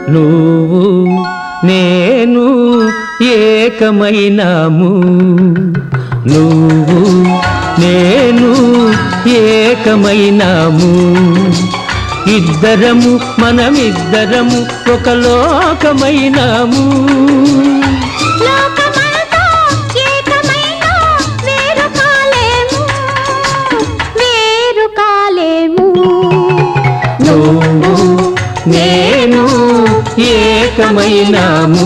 నువ్వు నేను ఏకమైనాము నువ్వు నేను ఏకమైనాము ఇద్దరము మనమిద్దరము ఒక లోకమైనాము లోకమంతా ఏకమైనా వేరు కాలేము వేరు కాలేము నువ్వు నేను ఏకమైనాము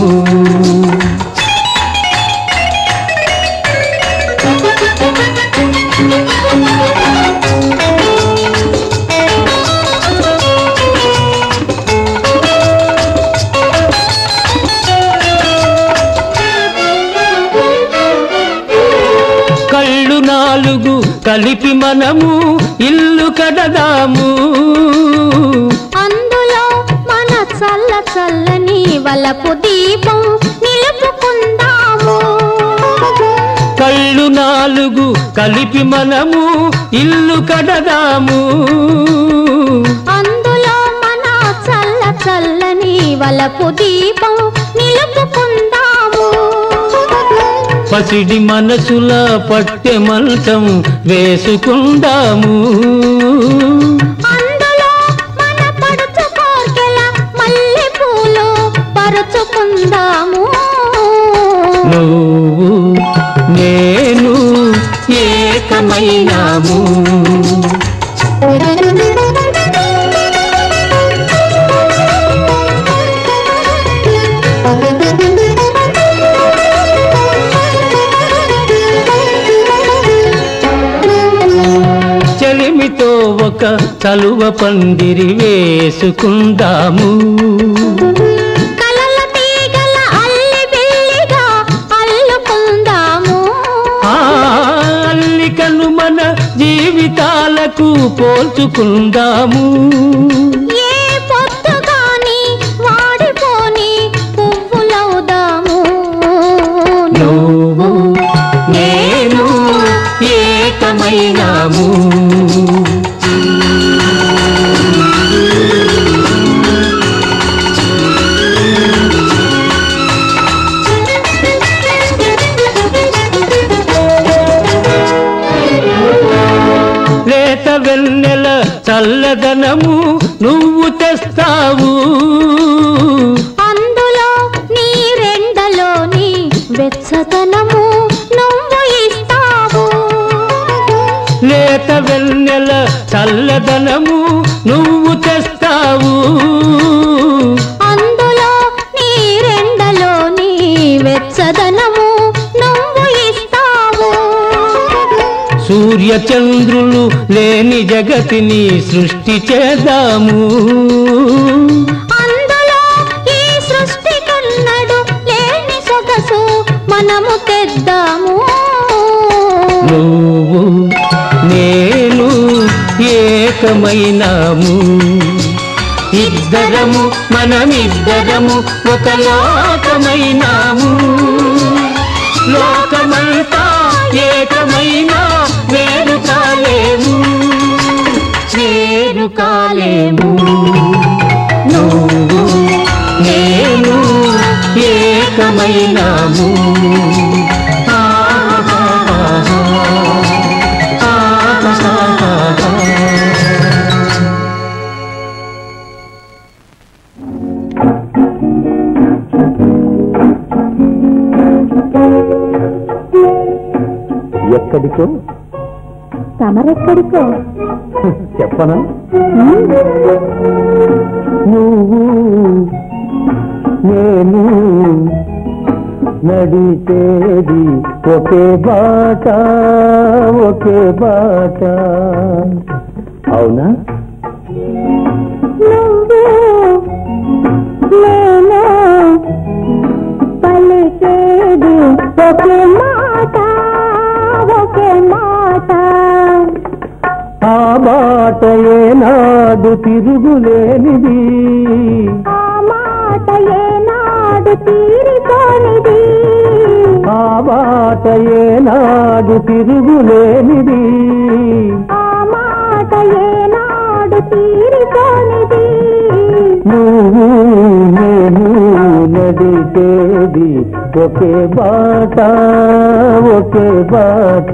కళ్ళు నాలుగు కలిపి మనము ఇల్లు కడదాము అందులో మన చల్ల చల్లని వలపు దీపం నిలుపుకుందాము కళ్ళు నాలుగు కలిపి మనము ఇల్లు కడదాము అందులో మన చల్ల చల్లని వలపు దీపం నిలుపుకుందాము పసిడి మనసుల పట్టె మంచం వేసుకుందాము అందులో మన పడుచు కోర్కెల మల్లె పూలు పరుచుకుందాము నువ్వు నేను ఏకమైనాము చెలిమితో ఒక చలువ పందిరి వేసుకుందాము కలల తీగల అల్లి బిల్లిగా అల్లుకుందాము ఆ అల్లికను మన జీవితాలకు పోల్చుకుందాము ఏ పొద్దుగాని వాడిపోని పువ్వులవుదాము నువ్వు నేను ఏకమైనాము లేత వెన్నెల చల్లదనము నువ్వు తెస్తావు అందులో నీ రెండలోని వెచ్చదనము నువ్వు ఇస్తావు లేత వెన్నెల చల్లదనము నువ్వు తెస్తావు అందులో నీ రెండలోని వెచ్చదనము నువ్వు ఇస్తావు సూర్య చంద్రులు లేని జగతిని సృష్టి చేద్దాము అందులో ఈ సృష్టి కన్నడు లేని సొగసు మనము తెద్దాము నువ్వు నేను ఏకమైనాము ఇద్దరము మనమిద్దరము ఒక లోకమైనాము లోకమంతా ఏకమైనా వేరు కాలేము వేరు కాలేము నువ్వు నేను ఏకమైనాము ఎక్కడికో తమరెక్కడికో చెప్పనా నువ్వు నేను నడిచేది ఒకే బాట ఒకే బాట అవునా నువ్వు నేను పలికేది ఒకే మాట ఒకే మాట ఆ మాట ఏనాడు తిరుగులేనిది ఆ మాట ఏనాడు తీరిపోనిది ఆ మాట ఏనాడు తిరుగులేనిది ఆ మాట ఏనాడు తీరిపోనిది నువ్వు ఒకే బాట ఒకే బాట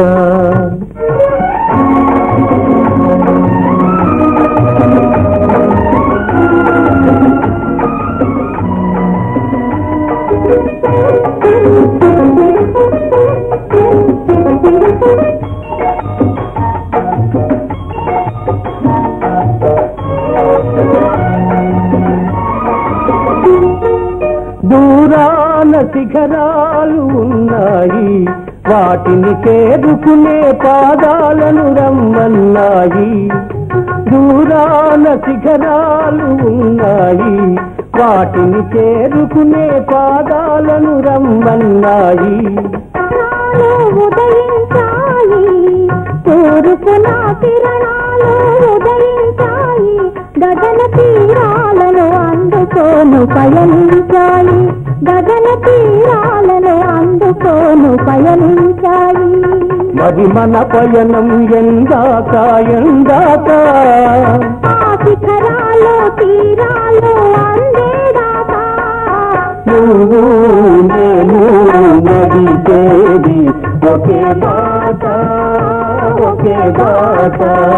దూరాన శిఖరాలు ఉన్నాయి వాటిని చేరుకునే పాదాలను రమ్మన్నాయి దూరాన శిఖరాలు ఉన్నాయి వాటిని చేరుకునే పాదాలను రమ్మన్నాయి కిరణాలు ఉదయించాయి తూర్పున కిరణాలు ఉదయించాయి గగన తీరాలను అందుకోను పయనించాయి గగన తీరాలను అందుకోను పయనించాయి మరి మన పయనం ఎందాక ఎందాక ఆ శిఖరాలు తీరాలు అందేదాకా నువ్వు నేను నడిచేది ఒకే బాట ఒకే బాట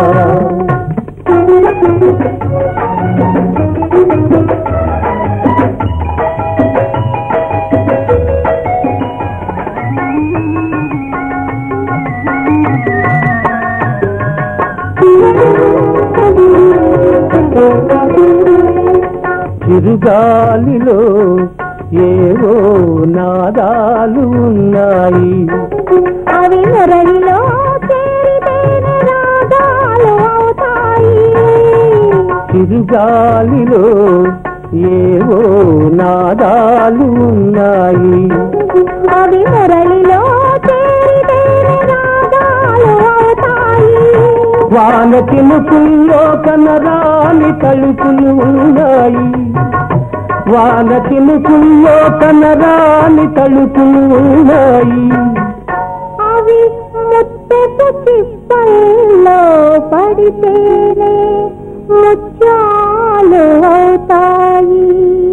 చిరుగాలిలో ఏవో నాదాలు ఉన్నాయి అవి మురళిలో చేరితేనే రాగాలు అవుతాయి చిరుగాలిలో ఏవో నాదాలు ఉన్నాయి అవి మురళిలో చేరితేనే రాగాలు అవుతాయి వాన చినుకుల్లో కనరాని తలుపులు ఉన్నాయి వాన చినుకుల్లో కనరాని తలుపులు ఉన్నాయి అవి ముత్తెపు చిప్పల్లో పడితేనే ముత్యాలు అవుతాయి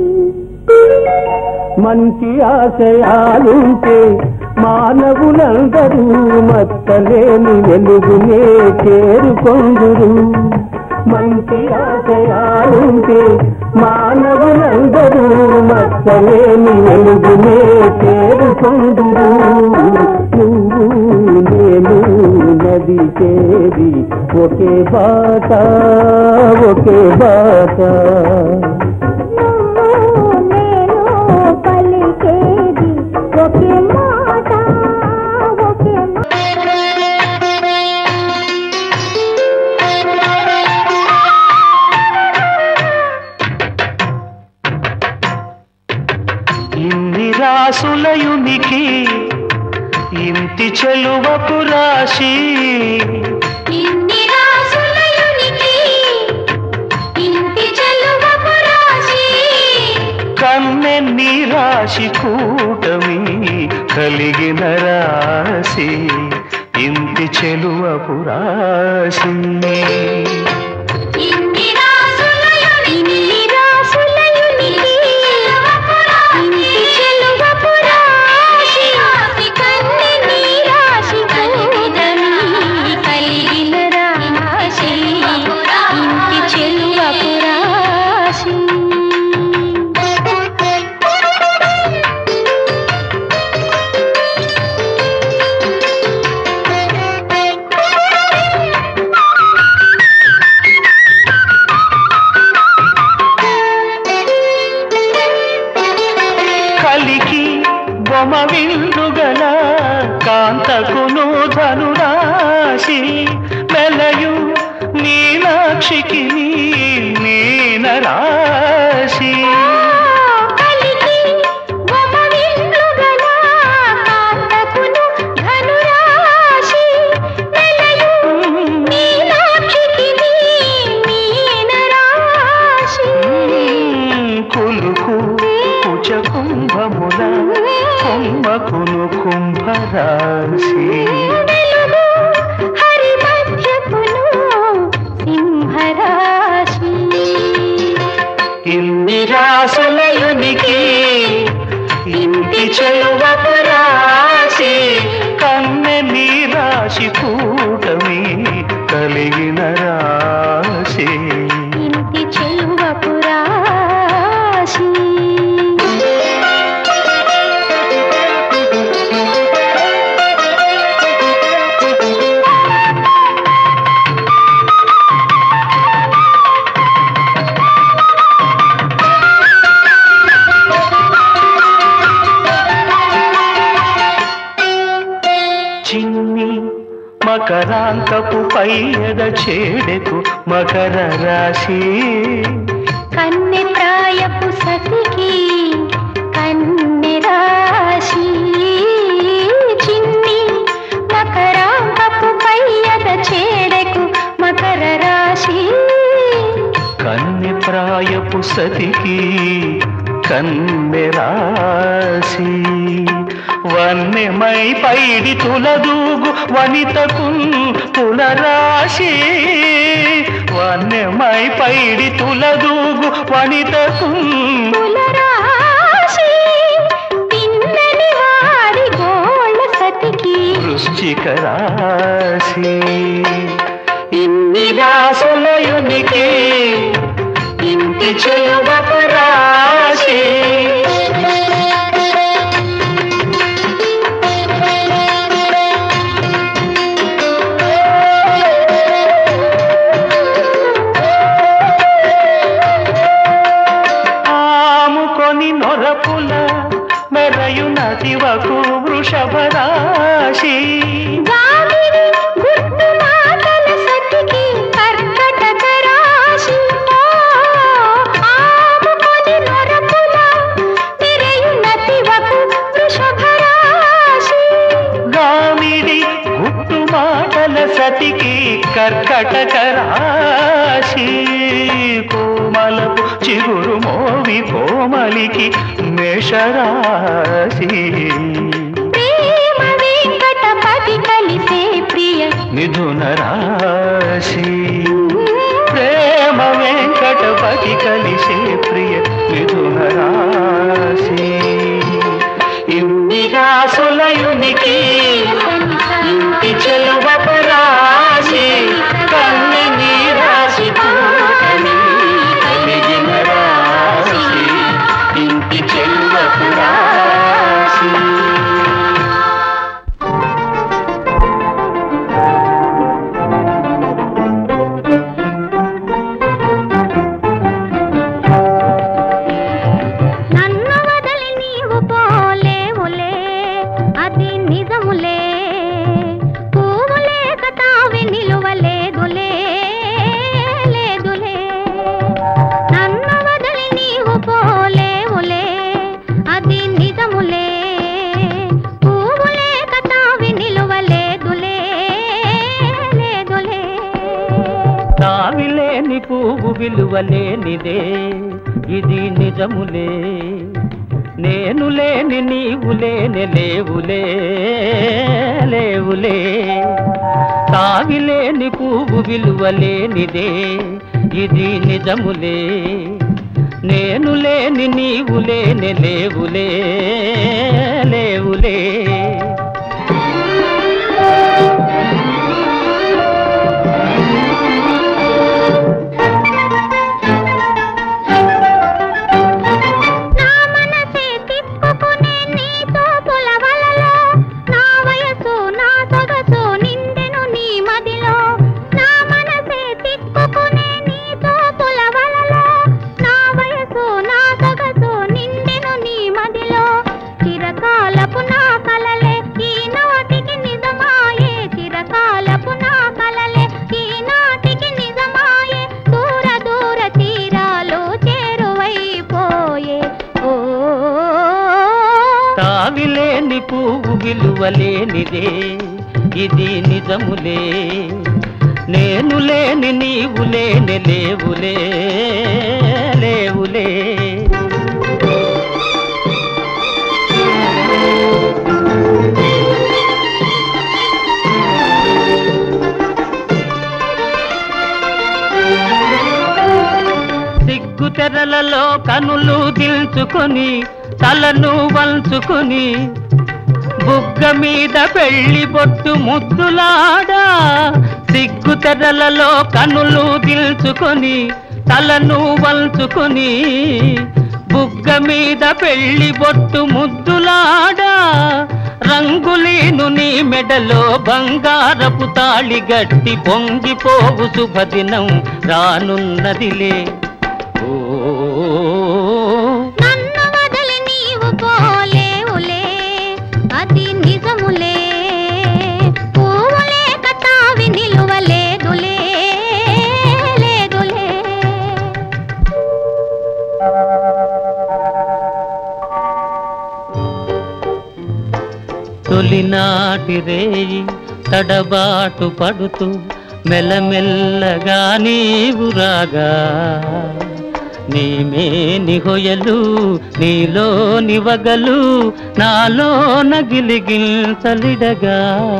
మంచి ఆశయాలుంటే మానవులందరూ మత్తలేని వెలుగునే చేరుకొందురు మంచి ఆశయాలుంటే మానవులందరూ మత్తలేని వెలుగునే చేరుకొందురు నువ్వు నేను నది చేరి ఒకే బాట ఒకే బాట నువ్వు నేను పలికేది ఒకే మాట ఒకే మాట ఇన్ని రాసులయునికి ఇంటి చెలువపు రాశి ఇన్ని రాసులయునికి ఇంటి చెలువపు రాశి కన్నెన్ని రాశి కూటమి కలిగిన రాశి ఇంటి చెలువపు రాశి ఇన్ని రాసులయునికి ఇన్ని రాసులయునికి ఇంటి చెలువపు రాశి కన్నెని రాశి కూడమి కలిగిన రాశి ఇంటి చెలువపు రాశి కలికి బొమ విల్లుగల కాంతకును ధనురాశి మెలయు నీలాక్షికి మీన రాశి కలికి బొమ్మ విందుగల కాంతకును ధనురాశి నెలయు మీనాక్షికి మీన రాశి కులుకు కుచ కుంభముల కుంభకును కుంభరాశి వెలుగు హరి మధ్యకును సింహరాశి ఇన్ని రాసులయునికి ఇంటి చెలువ కలిగిన రాశి ఇంటి చెలువపు రాశి చిన్ని మకరాంతపు పైయద చేడెకు మకర రాశి కన్నె ప్రాయపు సతికి కన్నె రాశి చిన్ని మకరాంకపు పయ్యద చేడెకు మకర రాశి కన్నె ప్రాయపు సతికి కన్నె రాశి వన్నెమై పైడి తులదూగు వనితకు తులరాశి వన్నెమై పైడి తులదూగు వనితకు కులరాశి తిన్నని వారి గోళ్ళ సతికి వృశ్చిక రాశి ఇన్ని రాసులయునికి ఇంటి చెలువపు రాశి ఆముకొని నొరపుల మెరయు నదివకు వృషభ రాశి గాలిని గుట్టు మాటల సతికి కర్కటక రాశి ఆముకొని నొరపుల తిరయు నతివకు వృషభ రాశి గామిడి గుట్టు మాటల సతికి కర్కటక రాశి కోమలపు చిగురు మోవి కోమలికి మేషరాశి ప్రేమ వెంకటపతి కలిసే ప్రియ మిథున రాశి ప్రేమ వెంకటపతి కలిసే ప్రియ మిథున రాశి ఇన్ని రాసులయునికి ఇంటి చెలువపు రాశి కన్నె నీ రాశి పూటని కలిగిన రాశి ఇంటి చెలువపు రాశి నన్ను వదలి నీవు పోలేవులే అది నిజములే పువ్వు లేక తావి నిలువలేదులే లేదులే నన్ను వదలి నీవు పోలేవులే అది నిజములే పువ్వు లేక తావి నిలువలేదులే లేదులే తావిలేని పువ్వు విలువలేనిదే ఇది నిజములే నేను లేని నీవు లేని లేవులే లేవులే తావిలేని పువ్వు విలువలేనిదే ఇది నిజములే నేను లేని నీవు లేని లేవులే లేవులే నా మనసే తిప్పుకునే నీతో పులవలలో నా వయసు నా సొగసు నిండెను నీ మదిలో నా మనసే తిప్పుకునే నీతో పులవలలో నా వయసు నా సొగసు నిండెను నీ మదిలో చిరకాలపు నా కలలే ఈనాటికి నిజమాయే చిరకాలపు నా కలలే ఈనాటికి నిజమాయే దూర దూర తీరాలు చేరువైపోయే ఓ తావిలేని పువ్వు విలువలేనిదే ఇది నిజములే నేను లేని నీవు లేని లేవులే లేవులే సిగ్గు తెరలలో కనులు దిల్చుకొని తలను వంచుకొని బుగ్గ మీద పెళ్లి బొట్టు ముద్దులాడా సిగ్గు తెరలలో కనులు దిల్చుకొని తలను వంచుకొని బుగ్గ మీద పెళ్లి బొట్టు ముద్దులాడా రంగులీను నీ మెడలో బంగారపు తాళి గట్టి పొంగిపోవు శుభదినం రానున్నదిలే ఓ నన్ను వదిలి నీవు పోలేవులే అది నిజములే పువ్వులే కటావి నిలువలేదులే లేదులే తొలినాటి రేయి తడబాటు పడుతూ మెల్లమెల్లగా నీవు రాగా నీమే నిహొయలు నీలో నివగలు నాలో నగిలిగిల్చలిడగా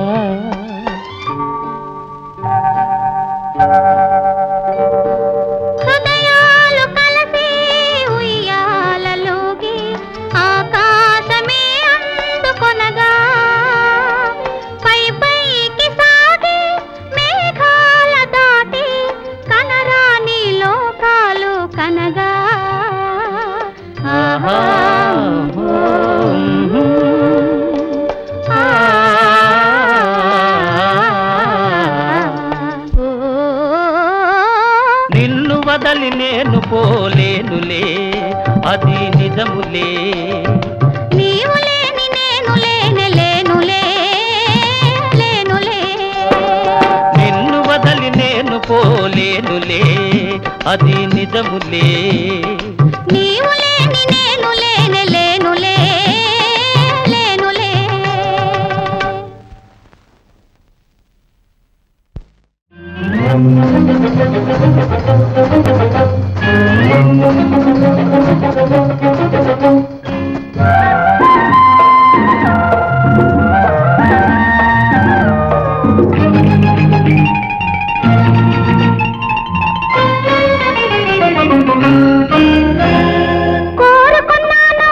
హృదయాలు కలిసి ఉయ్యాలలోకి ఆకాశమే అందుకొనగా పై పైకి సాగి మేఘాల దాటి కనరాని లోకాలు కనగా ఆహా నిన్ను వదలి నేను పోలేనులే అది నిజములే నీవు లేని నేను లేనే లేనులే లేనులే నిన్ను వదలి నేను పోలేనులే అది నిజములే నీవు లేని నేను లేనే లేనులే లేనులే కోరుకున్నాను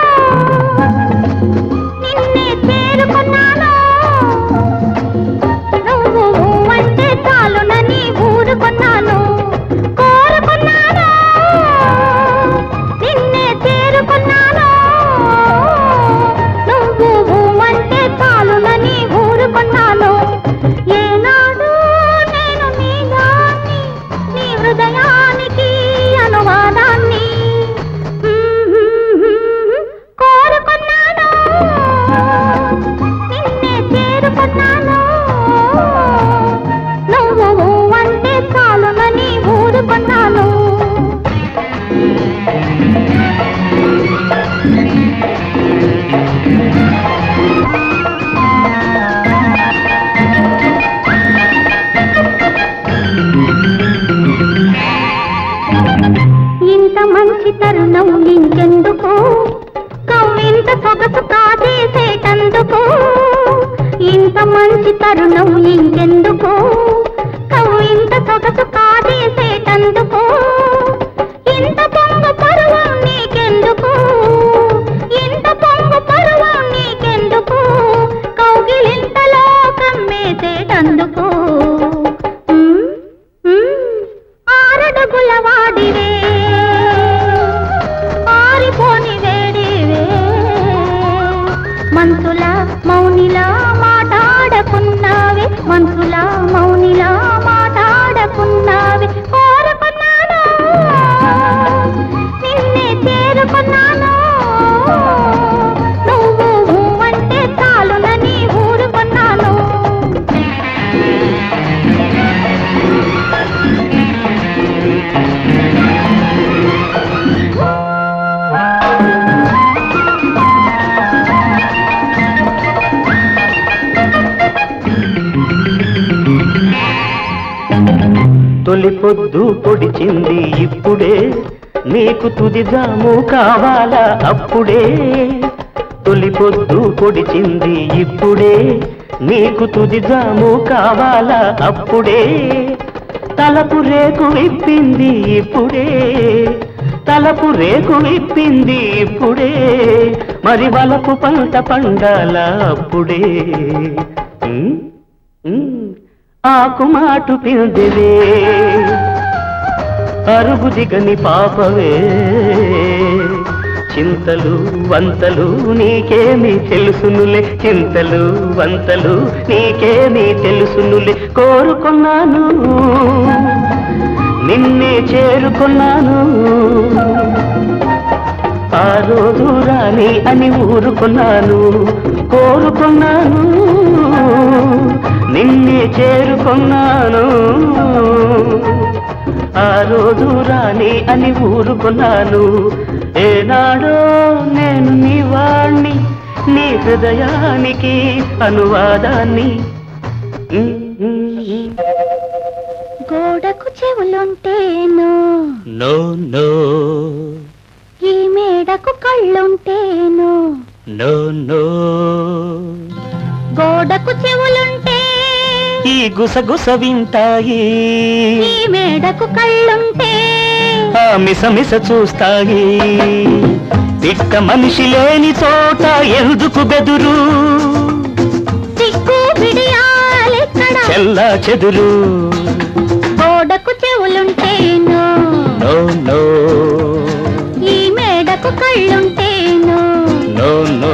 నిన్నే చేరుకున్నాను నువ్వు అంటే చాలునని ఊరుకున్నాను కోరుకున్నాను నిన్నే చేరుకున్నాను నువ్వు అంటే చాలునని ఊరుకున్నాను ఏనాడు నేను నీ దాన్ని నీ హృదయానికి అనువాదాన్ని కోరుకున్నాను నిన్నే చేరుకున్నాను నువ్వు అంటే చాలునని ఊరుకున్నాను ఇంత మంచి తరుణం ఇంకెందుకు కవ్వింత సొగసు కాజేసేటందుకు ఇంత మంచి తరుణం ఇంకెందుకు కవ్వింత సొగసు కాజేసేటందుకు ఇంత పొంగు పరువం నీకెందుకు ఇంత పొంగు పరువం నీకెందుకు కౌగిలింతలో కమ్మేసేటందుకు ఉమ్, ఉమ్, ఆరడుగుల వాడివే ఆరిపోని వేడివే మనసుల మౌనిలా మాట్లాడకున్నావే మనసుల మౌనిలా మాట్లాడకున్నావే కోరుకున్నాను నిన్నే చేరుకున్నాను నువ్వు అంటే చాలునని ఊరుకున్నాను తొలి పొద్దు పొడిచింది ఇప్పుడే నీకు తుది జాము కావాలా అప్పుడే తొలి పొద్దు పొడిచింది ఇప్పుడే నీకు తుది జాము కావాలా అప్పుడే తలపు రేకు విప్పింది ఇప్పుడే తలపు రేకు విప్పింది ఇప్పుడే మరి వలపు పంట పండాల అప్పుడే ఉమ్, ఉమ్, ఆకుమాటు పిందెవే అరుగు దిగని పాపవే చింతలు వంతలు నీకేమి తెలుసునులే చింతలు వంతలు నీకేమి తెలుసునులే కోరుకున్నాను నిన్నే చేరుకున్నాను ఆ రోజు రాని అని ఊరుకున్నాను కోరుకున్నాను నిన్నే చేరుకున్నాను ఆ రోజు రాని అని ఊరుకున్నాను ఏనాడో నేను నీ వాణ్ణి నీ హృదయానికి అనువాదాన్ని ఉమ్, ఉమ్, ఉమ్. గోడకు చెవులుంటేను నో నో ఈ మేడకు కళ్ళుంటేను నో నో గోడకు చెవులుంటే ఈ గుసగుస వింటాయి ఈ మేడకు కళ్ళుంటే ఆ మిస మిస చూస్తాయి పిట్ట మనిషి లేని చోట ఎందుకు బెదురు సిగ్గు బిడియాలెక్కడ చెల్లా చెదురు గోడకు చెవులుంటేను నో నో ఈ మేడకు కళ్ళుంటేను నో నో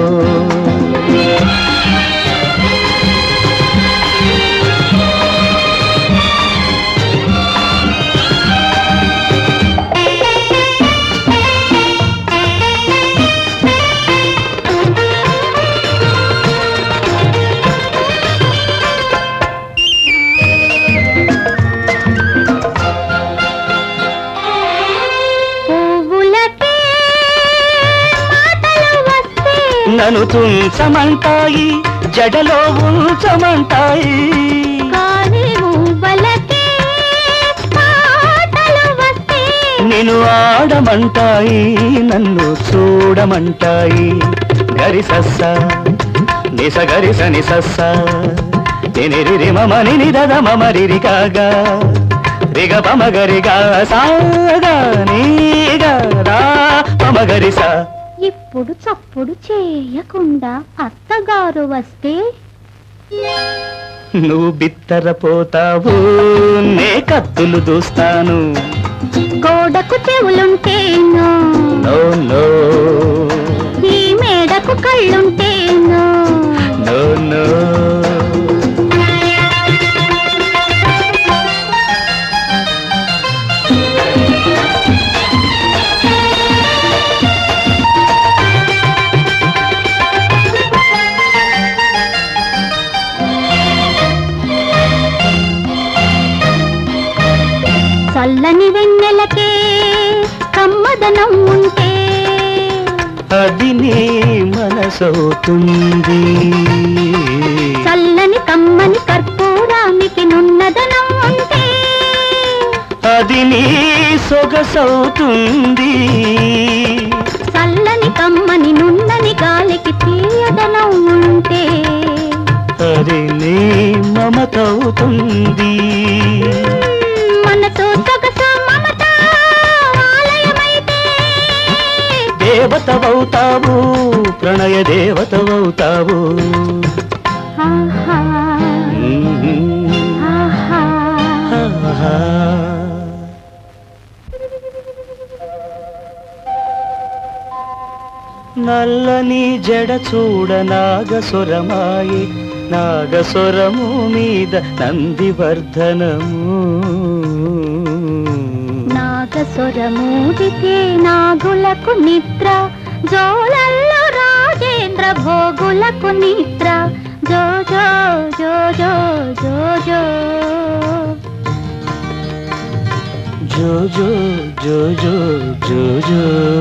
పువ్వులకే మాటలు వస్తే నన్ను తుంచమంటాయి జడలో ఉంచమంటాయి కాని మువ్వలకే మాటలు వస్తే నిన్ను ఆడమంటాయి నన్ను చూడమంటాయి గరి సస్స నిస గరి సని సస్స నినిరి మమ నిని దద మమ రిరి కాగా రిగ పమ గరిగా సాగా నీగా రా పమ గరి సా ఇప్పుడు చప్పుడు చేయకుండా అత్తగారు వస్తే నువ్వు బిత్తరపోతావు నే కత్తులు దూస్తాను గోడకు చెవులుంటేను నో నో ఈ మేడకు కళ్ళుంటేను నో నో చల్లని వెన్నెలకే కమ్మదనం ఉంటే అది నీ మనసవుతుంది చల్లని కమ్మని కర్పూరానికి నున్నదనం ఉంటే అది నీ సొగసవుతుంది చల్లని కమ్మని నున్నని గాలికి తీయదనం ఉంటే అది నీ మమతవుతుంది మనతో సొగస మమత ఆలయమైతే దేవతవవుతావు ప్రణయ దేవతవవుతావు ఆహా, ఆహా. ఆహా. నల్లని జడ చూడ నాగసురమాయి నాగసురము మీద నందివర్ధనము నాగసురమూదితే నాగులకు నిద్ర జోలల్లో రాజేంద్ర భోగులకు నిద్ర జో జో జో జో జో జో జో జో జో జో జో జో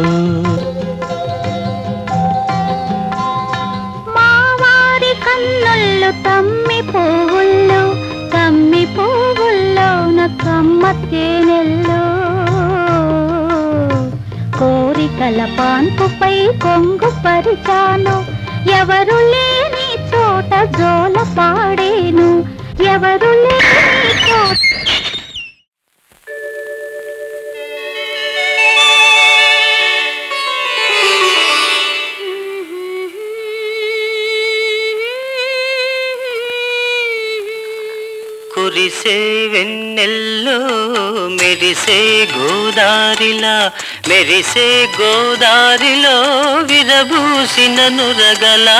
మావారి కన్నుళ్ళు తమ్మి పువ్వుల్లో తమ్మి పువ్వుల్లో కమ్మ తేనెల్లో కోరికల పాన్పుపై కొంగు పరిచాను ఎవరు లేని చోట జోల పాడేను ఎవరు లేని చోట కురిసే వెన్నెల్లో మెరిసే గోదారిలా మెరిసే గోదారిలో విరబూసిన నురగలా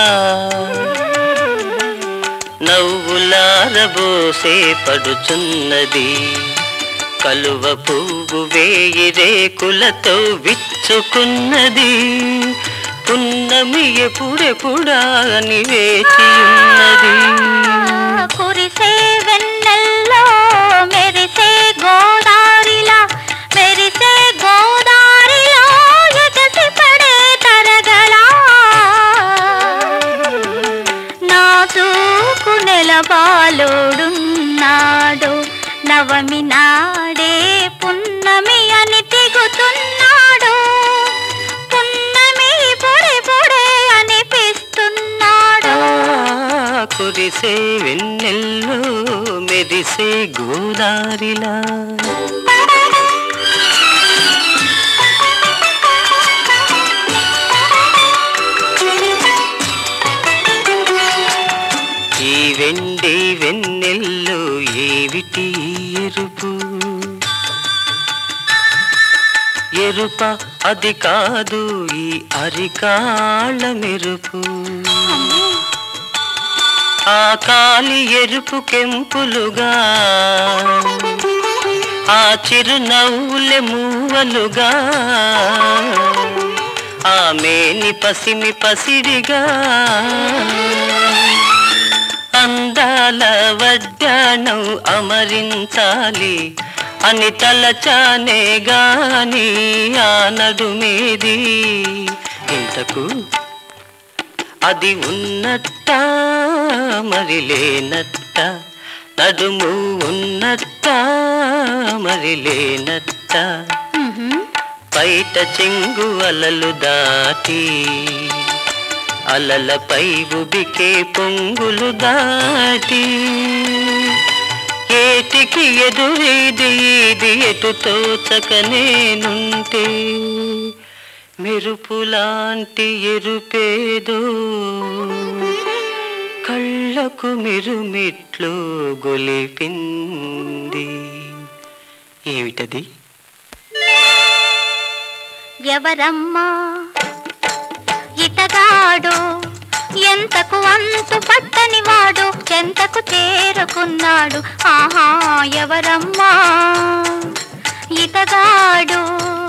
నవ్వులారబోసే పడుచున్నది కలువ పువ్వు వేయి రేకులతో విచ్చుకున్నది పున్నమి ఎప్పుడెప్పుడా అని వేచి ఉన్నది కురిసే వెన్నెల్లో మెరిసే గోదారిలా మెరిసే గోదారిలో ఎగసి పడే తరగలా నాజూకు నెలబాలుడున్నాడు నవమి నాడే పున్నమి అని తిగుతున్నాడు పున్నమి పొడి పొడే అనిపిస్తున్నాడు ఆ, కురిసే వెన్నెల్లో మెరిసే గోదారిలా ఈ వెండి వెన్నెల్లో ఏవిటి ఎరుపు ఎరుప అది కాదు ఈ అరికాళ్ళ మెరుపు ఆ కాలి ఎరుపు కెంపులుగా ఆ చిరునవ్వులే మూవలుగా ఆ మేని పసిమి పసిడిగా అందాల వడ్డాణం అమరించాలి అని తలచానే గాని ఆ నడుమేది ఇంతకు అది ఉన్నట్ట మరి లేనట్ట నడుము ఉన్నట్ట మరి లేనట్ట బయట చెంగు అలలు దాటి అలలపై ఉబికే పొంగులు దాటి ఏటికి ఎదురేది ఇది ఎటు తోచక నేనుంటే మెరుపులాంటి ఎరుపేదో కళ్ళకు మెరుమిట్లు గొలిపింది ఏమిటది ఎవరమ్మా ఇతగాడు ఎంతకు అంతు పట్టని వాడు ఎంతకు చేరుకున్నాడు ఆహా ఎవరమ్మా ఇతగాడు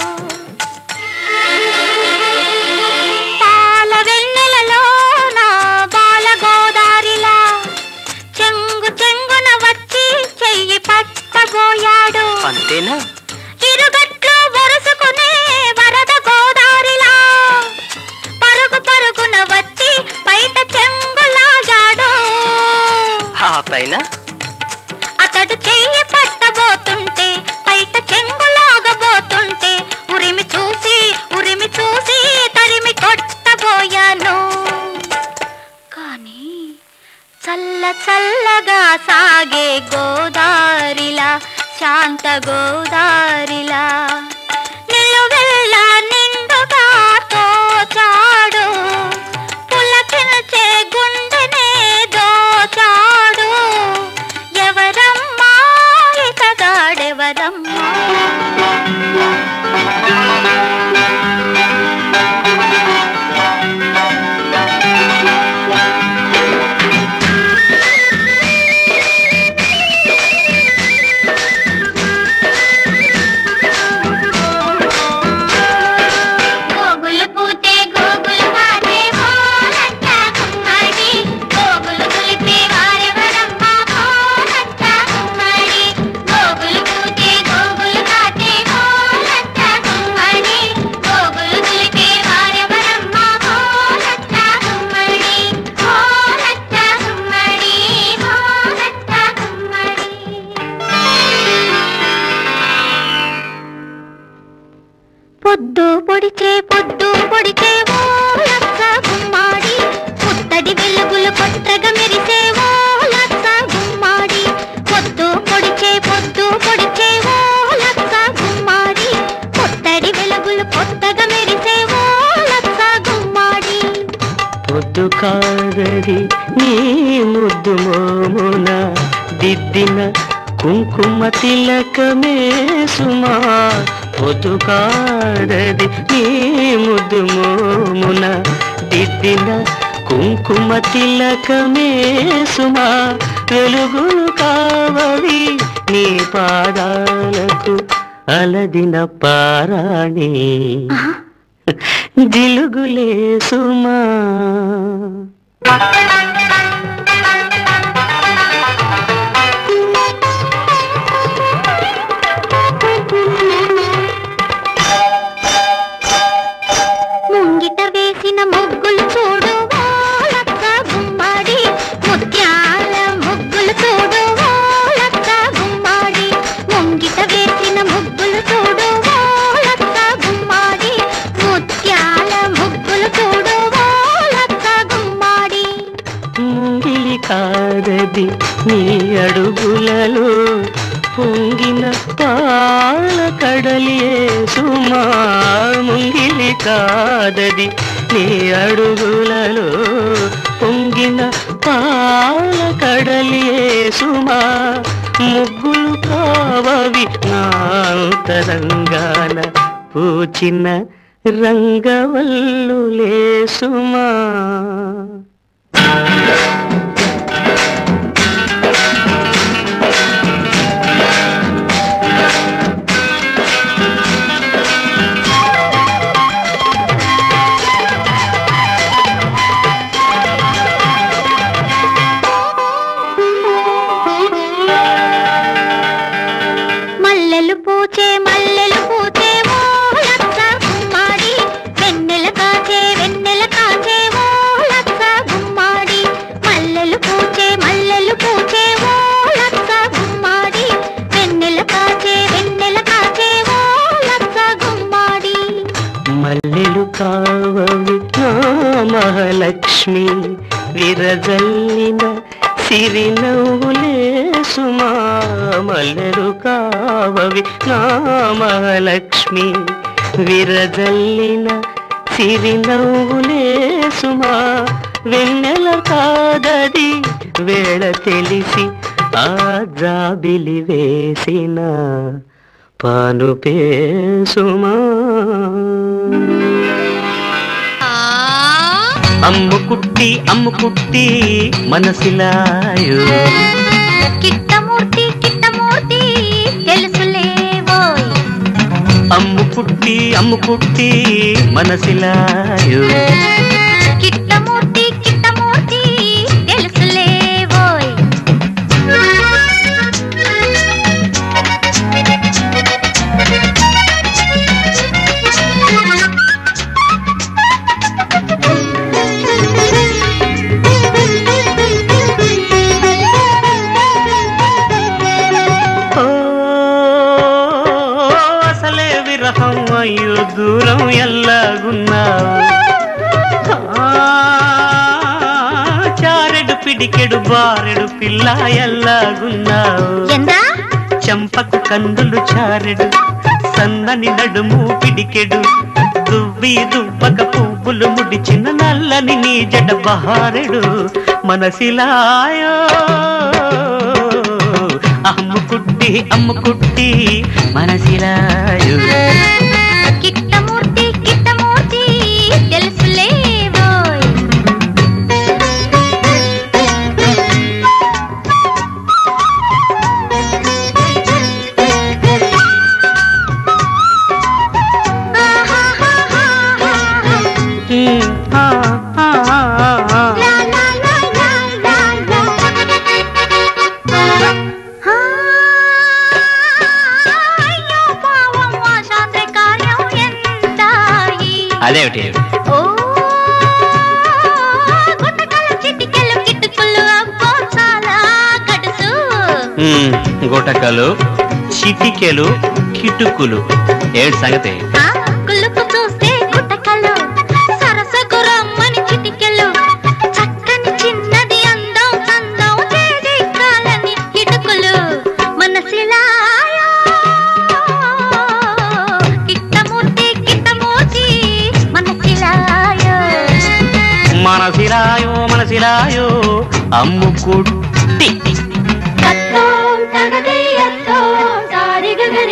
పాల వెన్నెలలోన బాల గోదారిలా చెంగు చెంగున వచ్చి చెయ్యి పట్టబోయాడు అంతేనా ఇరుగట్లు వరుసుకునే వరద గోదారిలా పరుగు పరుగున వచ్చి బయట చెంగులాగాడు ఆ పైన అతడు చెయ్యి పట్టబోతుంటే బయట చెంగులాగబోతుంటే ఉరిమి చూసి ఉరిమి చూసి తరిమి కొట్టబోయాను కానీ చల్ల చల్లగా సాగే గోదారిలా శాంత గోదారిలా నిలువెల్ల నిండుగా తోచాడు పులకించే గుండెనే దోచాడు ఎవరమ్మా ఇతగాడెవరమ్మా గోగులు పూతే గోగులు పాతే మోనట్ట కుమ్మడి గోగులు కులితే వారెవరమ్మ మోనట్ట కుమ్మడి గోగులు పూతే గోగులు పాతే మోనట్ట కుమ్మడి గోగులు కులితే వారెవరమ్మ మోనట్ట కుమ్మడి మోనట్ట కుమ్మడి మోనట్ట కుమ్మడి పొద్దు పొడిచే పొద్దు పొడిచే ఓ లచ్చ గుమ్మాడి పుత్తడి వెలుగులు కొత్తగా మెరిసే ఓ లచ్చ గుమ్మాడి పొద్దు పొడిచే పొద్దు పొడిచే ఓ లచ్చ గుమ్మాడి పుత్తడి వెలుగులు కొత్తగా మెరిసే ఓ లచ్చ గుమ్మాడి పొద్దు కాదది నీ ముద్దు మోమున దిద్దిన కుంకుమ తిలకమే సుమా పొదుకాడది నీ ముద్దు మోమున దిద్దిన కుంకుమ తిలకమే సుమా వెలుగులు కావవి నీ పాదాలకు అలదిన పారాణి జిలుగులే సుమా ముంగిట వేసిన ముగ్గులు చూడు వాళ్ళక్క గుమ్మాడి ముత్యాల ముగ్గులు చూడు వాళ్ళక్క గుమ్మాడి ముంగిట వేసిన ముగ్గులు చూడు వాళ్ళక్క గుమ్మాడి ముత్యాల ముగ్గులు చూడు వాళ్ళక్క గుమ్మాడి ముంగిలి కాదది నీ అడుగులలో పొంగిన పాల కడలియే సుమా ముంగిలి కాదది నీ అడుగులలో పొంగిన పాల కడలియే సుమా ముగ్గులు కావవి నాంతరంగాన పూచిన రంగవల్లులే సుమా మల్లెలు పూచే మల్లెలు పూచే ఓ లచ్చ గుమ్మాడి వెన్నెల కాచే వెన్నెల కాచే ఓ లచ్చ గుమ్మాడి మల్లెలు పూచే మల్లెలు పూచే ఓ లచ్చ గుమ్మాడి వెన్నెల కాచే వెన్నెల కాచే ఓ లచ్చ గుమ్మాడి మల్లెలు కావవి నా మహాలక్ష్మి విరజల్లిన సిరినవ్వులే సుమా మల్లెలు కావవి నా మహాలక్ష్మి విరజల్లిన సిరినవ్వులే సుమా వెన్నెల కాదది వేళ తెలిసి ఆ జాబిలి వేసిన పాను పేసుమా అమ్ము కుట్టి అమ్ము కుట్టి మనసిలాయో కిట్టమూర్తి కిట్టమూర్తి తెలుసులేవోయ్ అమ్ము కుట్టి అమ్ము కుట్టి మనసిలాయో కిట్టమూర్తి కిట్టమూర్తి తెలుసులేవోయ్ ఓ, అసలే విరహం అయ్యో దూరం ఎల్లాగున్నావు ఆ, చారెడు పిడికెడు బారెడు పిల్ల ఎల్లాగున్నావు ఎందా చంపకు కందులు చారెడు సన్నని నడుము పిడికెడు దువ్వి దువ్వక పువ్వులు ముడిచిన నల్లని నీ జడ బహారెడు మనసిలాయో అమ్ముకుట్టి అమ్ముకుట్టి మనసిలాయో కిట్టమూర్తి కిట్టమూర్తి తెలుసులేవోయ్ ఉమ్, ఆ, ఆ, ఆ, ఆ, ఆ. లా లా లా లా లా లా. ఆ, అయ్యో పావం ఆ శాంతి కార్యం ఎంతాయి. అదేమిటి ఓ, గుట్టకల చిటికెలు కిటుకులు అబ్బో చాలా గడుసు. ఉమ్, గుటకలు చిటికెలు కిటుకులు ఏడు సంగతి ఆ, కులుకు చూస్తే గుట్టకలు, సరసకు రమ్మని చిటికెలు. చక్కని చిన్నది అందం అందం చేజిక్కాలని కిటుకులు. మనసిలాయో, కిట్టమూర్తి కిట్టమూర్తి మనసిలాయో. మనసిలాయో మనసిలాయో అమ్ముకుట్టి కత్తో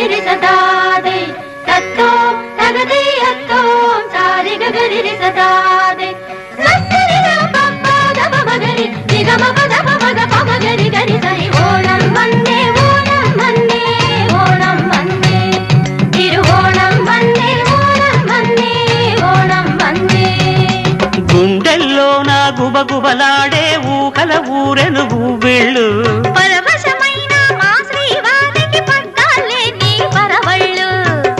గరి సదాదే తత్తో తగదే అత్తో సారి గరి సదాదే సరి పప్ప దప మగరి నిగమ పద పద పమ గరి గరి సరి ఓణం వందే ఓణం వందే ఓణం వందే తిరువోణం వందే ఓణం వందే ఓణం వందే గుండెల్లో నా గుబగుబలాడే ఊకల ఊరెను ఊబిళ్ళు పరవశమైన మా శ్రీవారికి పగ్గాలే నీ పరవళ్ళు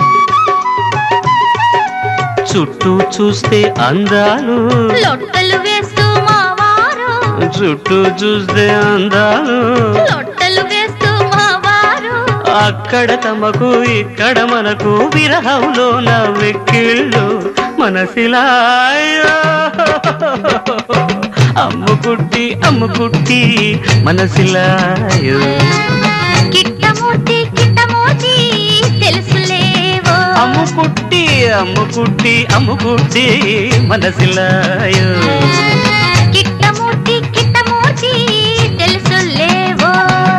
చుట్టూ చూస్తే అందాలు లొట్టలు వేస్తూ మా వారు చుట్టూ చూస్తే అందాలు లొట్టలు వేస్తూ మా వారు అక్కడ తమకు ఇక్కడ మనకు విరహంలో నా వెక్కిళ్ళు మనసిలా అయ్యో. అమ్ముకుట్టి అమ్ముకుట్టి మనసిలాయో కిట్టమూర్తి కిట్టమూర్తి తెలుసులేవో అమ్ముకుట్టి అమ్ముకుట్టి అమ్ముకుట్టి మనసిలాయో కిట్టమూర్తి కిట్టమూర్తి తెలుసులేవో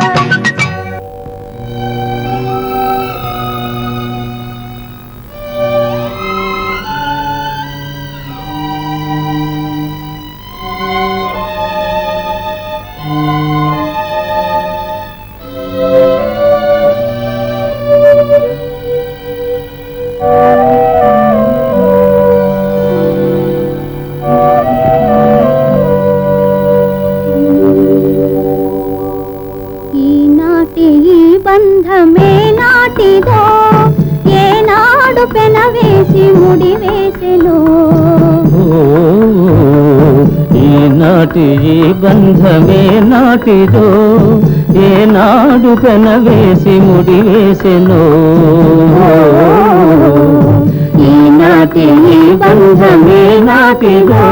ఈనాటి ఈ బంధమే నాటిదో ఏనాడు పెనవేసి ముడి వేసెను ఈనాటి ఈ బంధమే నాటిదో ఏనాడు పెనవేసి ముడి వేసెను ఈనాటి ఈ బంధమే నాటిదో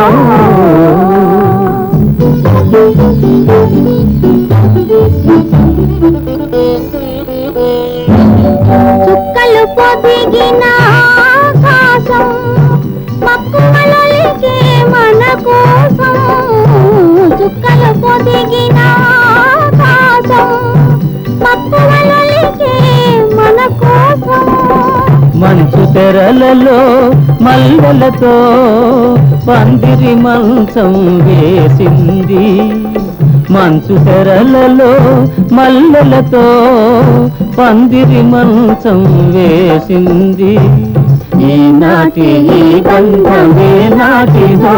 చుక్కలు పొదిగిన ఆకాశం మక్కువలొలికే మన కోసం చుక్కలు పొదిగిన ఆకాశం మక్కువలొలికే మన కోసం మంచు తెరలలో మల్లెలతో పందిరి మంచం వేసింది మంచు తెరలలో మల్లెలతో పందిరి మంచం వేసింది ఈనాటి ఈ బంధమే నాటిదో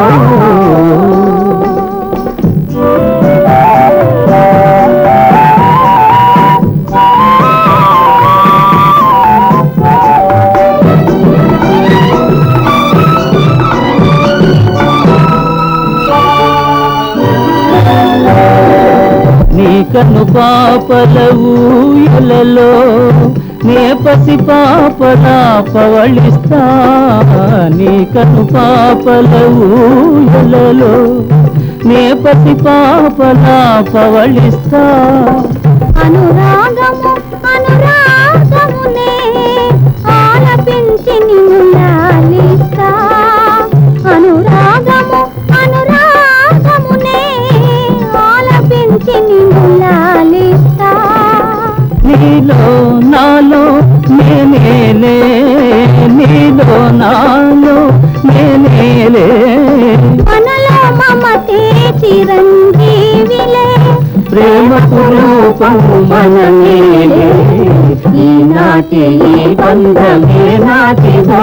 నీ కను పాపల ఊయలలో నే పసి పాపలా పవళిస్తా నీ కను పాపల ఊయలలో నే పసి పాపలా పవళిస్తా అనురాగము అనురాగమునే ఆలపించి నిన్ను లాలిస్తా అనురాగము అనురాగమునే ఆలపించి నిన్ను లాలిస్తా నీలో నాలో నేనేలే నీలో నాలో నేనేలే మనలో మమతే చిరంజీవిలే ప్రేమకు రూపము మనమేలే ఈనాటి ఈ బంధమే నాటిదో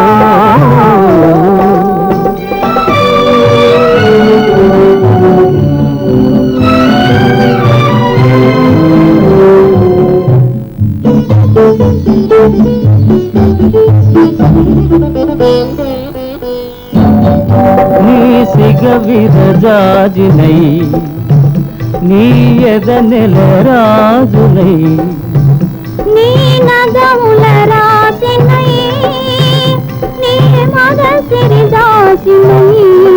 నీ సిగ విరజాజినై నీ ఎద నెల రాజునై నీ నగముల రాసినై నీ మగ సిరిదాసినై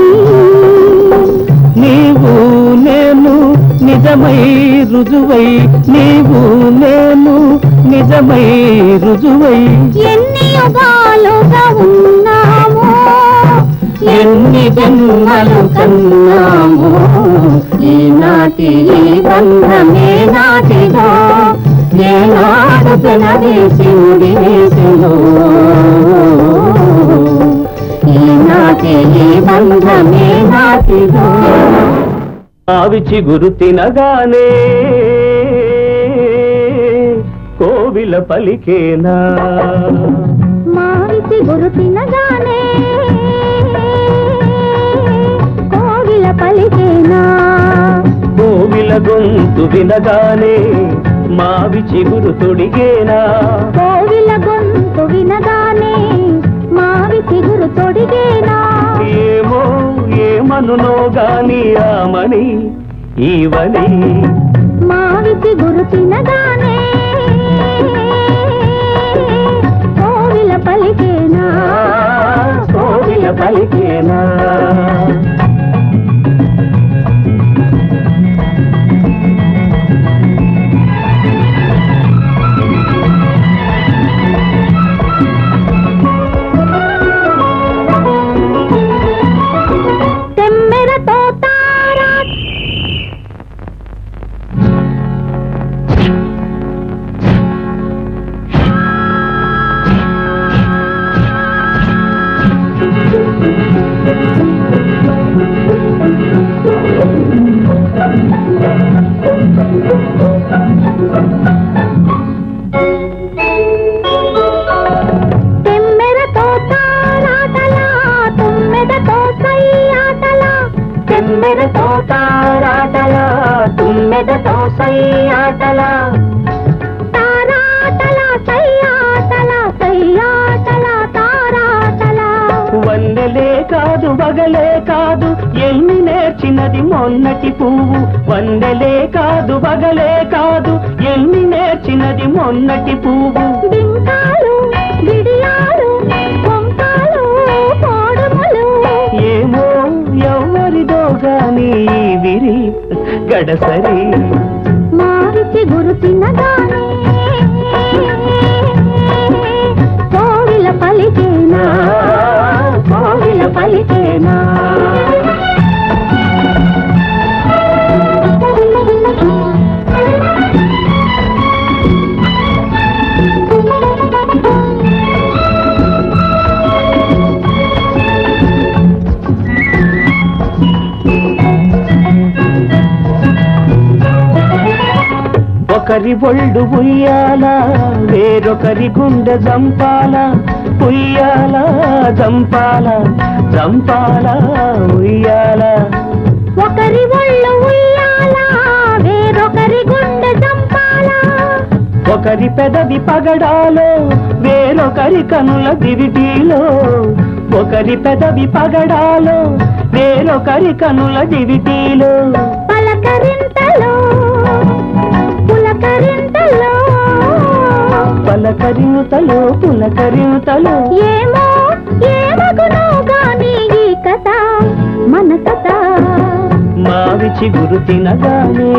నీవు నేను నిజమై రుజువై నీవు నేను నిజమై రుజువై ఎన్ని యుగాలుగా ఉన్నామో ఎన్ని జన్మలు కన్నాము ఈనాటి ఈ బంధమే నాటిదో ఏనాడు పుట్టినది శివుడి వేసెను ఈనాటి ఈ బంధమే నాటిదో ఆవి చిగురు తినగానే కోవిల పలికేనా మావిసి గురు తినగానే కోవిల పలికేనా కోవిల గొంతు వినగానే మావి చిగురు తొడిగేనా కోవిల గొంతు వినగానే మావి చిగురు తొడిగేనా ఏమో ఏమనునో గాని ఆమని ఈవని మావి చిగురు తినగానే కోవిల పలికేనా కోవిల పలికేనా తెమ్మెరతో తారా తెమ్మెరతో తారాటలా తుమ్మెదతో సయ్యాటలా తెమ్మెరతో తారాటలా తుమ్మెదతో సయ్యాటలా తారాటలా సయ్యాటలా సయ్యాటలా తారాటలా వన్నెలే కాదు వగలే కాదు ఎన్ని నేర్చినది మొన్నటి పువ్వు వన్నెలే కాదు వగలే కాదు ఎన్ని నేర్చినది మొన్నటి పువ్వు బింకాలు బిడియాలు కొంకాలు కోడుములు ఏమో ఎవరిదో గాని ఈ విరి గడసరి మావిచి గురు తినగానే కోవిల పలికేనా కోవిల పలికేనా ఒకరి ఒళ్ళు ఉయ్యాల వేరొకరి గుండె జంపాల ఉయ్యాల జంపాల జంపాల ఉయ్యాల ఒకరి ఒళ్ళు ఉయ్యాలా వేరొకరి గుండె చంపాలా ఒకరి పెదవి పగడాలో వేరొకరి కనుల దివిటీలో ఒకరి పెదవి పగడాలో వేరొకరి కనుల దివిటీలో పలకరింతలో పులకరింతలో పలకరింతలో పులకరింతలో ఏమో ఏమగునో గాని ఈ కథ మన కథ మావి చిగురు తినగానే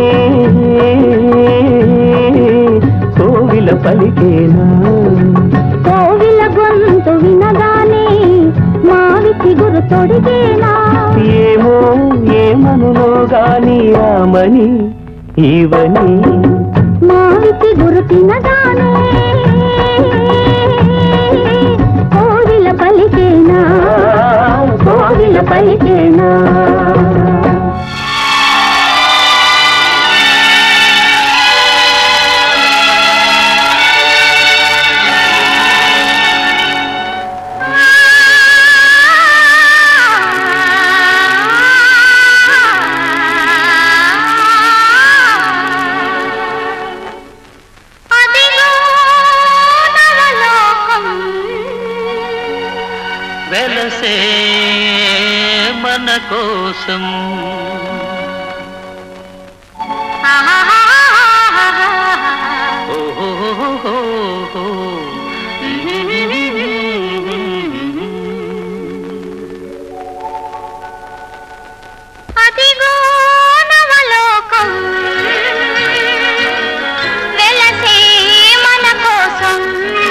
కోవిల పలికేనా కోవిల గొంతు వినగానే మావి చిగురు తొడిగేనా ఏమో ఏమనునో గాని రామని ఈవని మావి చిగురు తినగానే కోవిల పలికేనా కోవిల పలికేనా అదిగో నవలోకం వెలసే మన కోసం ఓహో అదిగో నవలోకం వెలసే మన కోసం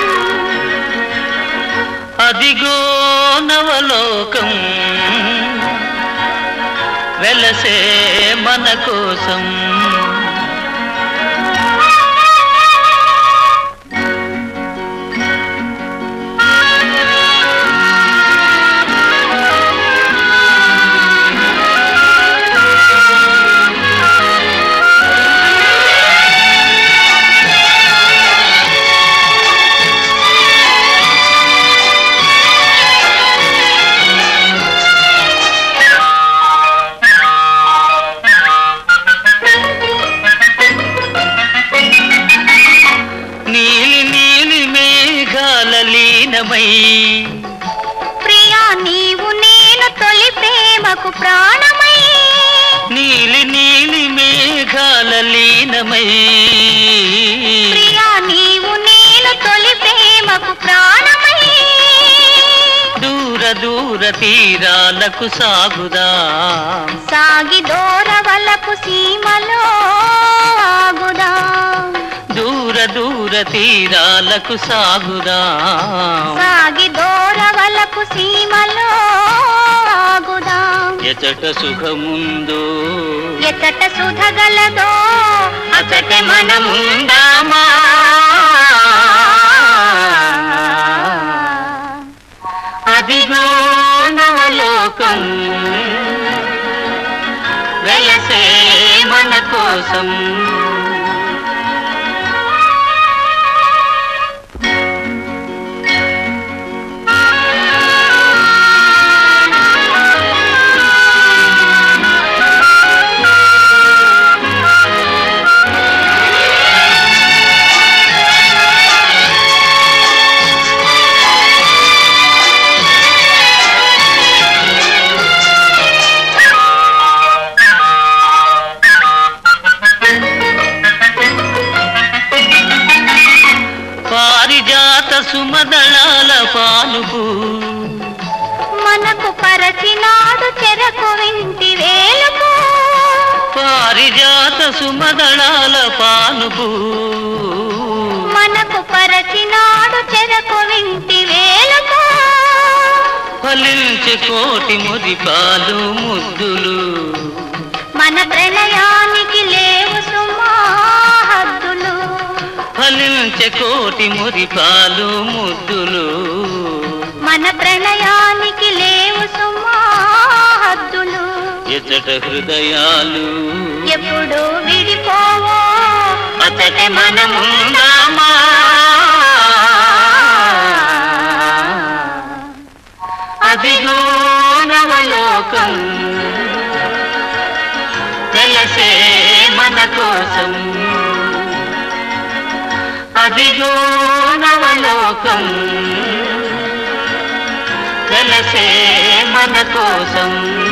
అదిగో నవలోకం వెలసే మన కోసం లీనమై ప్రియా నీవు నేను తొలి ప్రేమకు ప్రాణమై నీలి నీలి మేఘాల లీనమై ప్రియా నీవు నేను తొలి ప్రేమకు ప్రాణమై దూర దూర తీరాలకు సాగుదా సాగి దూరవలపు సీమలో ఆగుదా దూర దూర తీరాలకు సాగుదా సాగి దూరవలపు సీమలో ఆగుదా ఎచట సుఖముందో ఎతట సుధగలదో అచట మనముందామా అదిగో నవలోకం వెలసే మన కోసం పారిజాత సుమదళాల పానుపు మనకు పరచినాడు చెరకు వింటి వేలుకు పారిజాత సుమదళాల పానుపు మనకు పరచినాడు చెరకు వింటి వేలుకు ఫలించే కోటి ముదిపాలు ముద్దులు మన ప్రణయానికి లేవు సుమా హద్దులు ఫలించే కోటి ముదిపాలు ముద్దులు మన ప్రణయానికి లేవు సుమా హద్దులు ఎచ్చట హృదయాలు ఎప్పుడు విడిపోవో అతటి మనముందామా అదిగో నవలోకం వెలసే మన కోసం అదిగో నవలోకం వెలసే మన కోసం